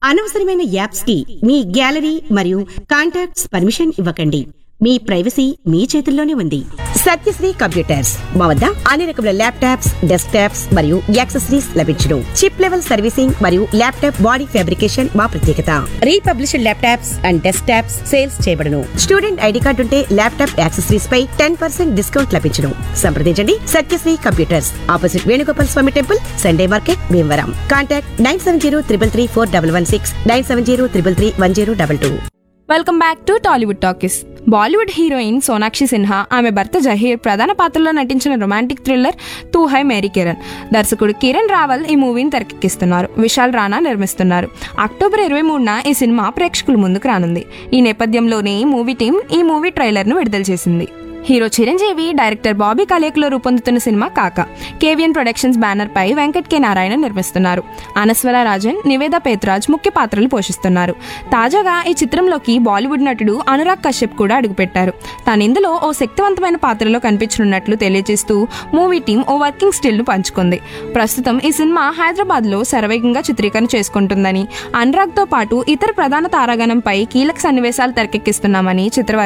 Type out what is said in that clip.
అనవసరమైన యాప్స్ కి మీ గ్యాలరీ మరియు కాంటాక్ట్స్ పర్మిషన్ ఇవ్వకండి మీ ప్రైవసీ మీ చేతుల్లోనే ఉంది సత్యశ్రీ కంప్యూటర్స్ మా వద్ద అన్ని రకముల ల్యాప్టాప్స్ డెస్క్ టాప్స్ మరియు యాక్సెసరీస్ లభించును చిప్ లెవెల్ సర్వీసింగ్ మరియు ల్యాప్టాప్ బాడీ ఫ్యాబ్రికేషన్ మా ప్రత్యేకత refurbished laptops and desktops sales చేయబడును స్టూడెంట్ ఐడి కార్డు ఉంటే ల్యాప్టాప్ యాక్సెసరీస్ పై టెన్ పర్సెంట్ డిస్కౌంట్ లభించును సంప్రదించండి Satyasri computers opposite Venugopal Swamy temple Sunday market Bhimavaram contact nine seven zero triple three four double one six nine seven zero triple three one zero double two welcome back to Tollywood talkies Bollywood heroine Sonakshi Sinha ఆమె భర్త జహీర్ ప్రధాన పాత్రలో నటించిన romantic thriller Tu Hai Meri Kiran దర్శకుడు కిరణ్ రావల్ ఈ మూవీని తెరకెక్కిస్తున్నారు విశాల్ రాణా నిర్మిస్తున్నారు October ఇరవై మూడున ఈ సినిమా ప్రేక్షకుల ముందుకు రానుంది ఈ నేపథ్యంలోనే ఈ మూవీ టీం ఈ మూవీ ట్రైలర్ను విడుదల చేసింది హీరో చిరంజీవి డైరెక్టర్ బాబీ కలేకులో రూపొందుతున్న సినిమా కాక కేవియన్ ప్రొడక్షన్స్ బ్యానర్ పై వెంకట్ కె నారాయణ నిర్మిస్తున్నారు అనస్వర రాజన్ నివేద పేత్రాజ్ ముఖ్య పాత్రలు పోషిస్తున్నారు తాజాగా ఈ చిత్రంలోకి బాలీవుడ్ నటుడు అనురాగ్ కశ్యప్ కూడా అడుగుపెట్టారు తాను ఇందులో ఓ శక్తివంతమైన పాత్రలో కనిపించనున్నట్లు తెలియజేస్తూ మూవీ టీం ఓ వర్కింగ్ స్టిల్ ను పంచుకుంది ప్రస్తుతం ఈ సినిమా హైదరాబాద్ లో శరవేగంగా చిత్రీకరణ చేసుకుంటుందని అనురాగ్ తో పాటు ఇతర ప్రధాన తారాగణంపై కీలక సన్నివేశాలు తెరకెక్కిస్తున్నామని చిత్ర